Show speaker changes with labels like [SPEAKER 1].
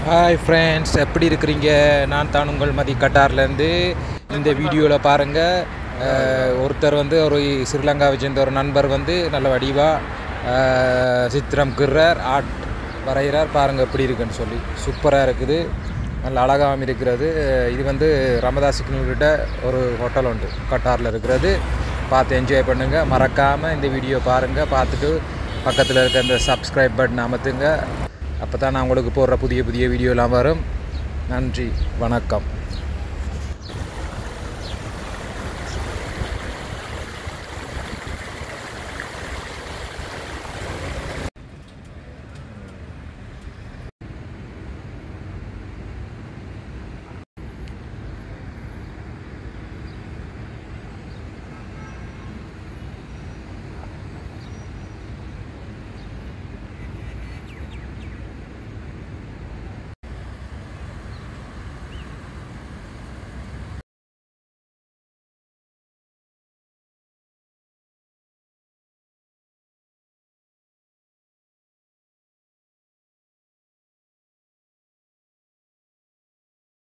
[SPEAKER 1] hi friends எப்படி இருக்கிறீங்க நான் தான் உங்கள் மதி கட்டார்லேருந்து இந்த வீடியோவில் பாருங்கள் ஒருத்தர் வந்து ஒரு ஸ்ரீலங்காவை சேர்ந்த ஒரு நண்பர் வந்து நல்ல வடிவாக சித்திரம் கிர்றார் ஆர்ட் வரைகிறார் பாருங்கள் எப்படி இருக்குன்னு சொல்லி சூப்பராக இருக்குது நல்ல அழகாகவும் இருக்கிறது இது வந்து ரமதாசிக்கிட்ட ஒரு ஹோட்டல் உண்டு கட்டாரில் இருக்கிறது பார்த்து என்ஜாய் பண்ணுங்கள் மறக்காமல் இந்த வீடியோ பாருங்கள் பார்த்துட்டு பக்கத்தில் இருக்க இந்த சப்ஸ்கிரைப் பட்டன் அமர்த்துங்க அப்போ தான் நான் உங்களுக்கு போடுற புதிய புதிய வீடியோலாம் வரும் நன்றி வணக்கம்